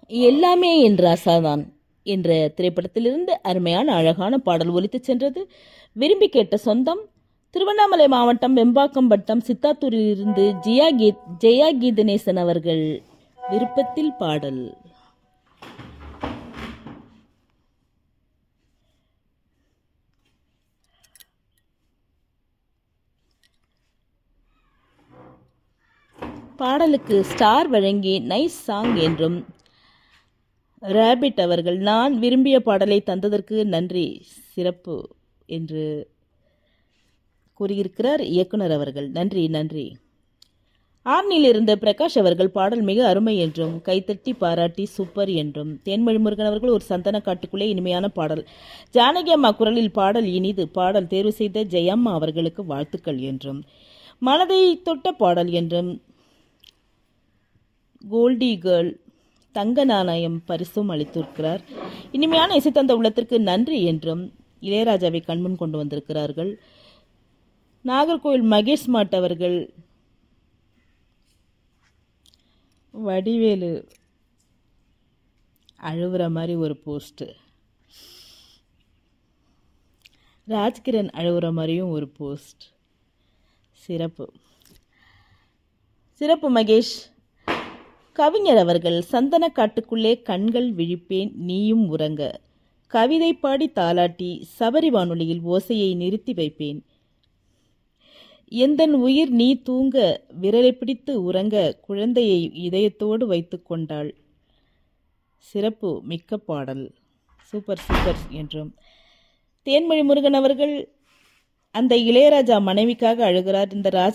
எல்லாமே என் ராசாதான் என்ற திரைப்படத்திலிருந்து அருமையான அழகான பாடல் ஒலித்துச் சென்றது விரும்பி கேட்ட சொந்தம் திருவண்ணாமலை மாவட்டம் வெம்பாக்கம் வட்டம் சித்தாத்தூரிலிருந்து ஜியா கீத் ஜெயா கீதநேசன் அவர்கள் விருப்பத்தில் பாடல் பாடலுக்கு ஸ்டார் வழங்கி நைஸ் சாங் என்றும் ரேபிட் அவர்கள் நான் விரும்பிய பாடலை தந்ததற்கு நன்றி சிறப்பு என்று கூறியிருக்கிறார் இயக்குனர் அவர்கள் நன்றி நன்றி ஆர்னில் இருந்த பிரகாஷ் அவர்கள் பாடல் மிக அருமை என்றும் கைத்தட்டி பாராட்டி சூப்பர் என்றும் தேன்மொழி முருகன் அவர்கள் ஒரு சந்தன காட்டுக்குள்ளே இனிமையான பாடல் ஜானகி அம்மா குரலில் பாடல் இனிது பாடல் தேர்வு செய்த ஜெயம்மா அவர்களுக்கு வாழ்த்துக்கள் என்றும் மனதை தொட்ட பாடல் என்றும் கோல்டி கேர்ள் தங்க நாணயம் பரிசும் அளித்திருக்கிறார் இனிமையான இசை தந்த உள்ளத்திற்கு நன்றி என்றும் இளையராஜாவை கண்முன் கொண்டு வந்திருக்கிறார்கள் நாகர்கோவில் மகேஷ் மாட் அவர்கள் வடிவேலு அழுவுற மாதிரி ஒரு போஸ்ட்டு ராஜ்கிரண் அழுவுற மாதிரியும் ஒரு போஸ்ட் சிறப்பு சிறப்பு மகேஷ் கவிஞர் அவர்கள் சந்தன காட்டுக்குள்ளே கண்கள் விழிப்பேன் நீயும் உறங்க கவிதை பாடி தாலாட்டி சபரி வானொலியில் ஓசையை நிறுத்தி வைப்பேன் எந்தன் உயிர் நீ தூங்க விரலை பிடித்து உறங்க குழந்தையை இதயத்தோடு வைத்து கொண்டாள் சிறப்பு மிக்க பாடல் சூப்பர் சூப்பர் என்றும் தேன்மொழி முருகன் அவர்கள் அந்த இளையராஜா மனைவிக்காக அழுகிறார் இந்த ராஜ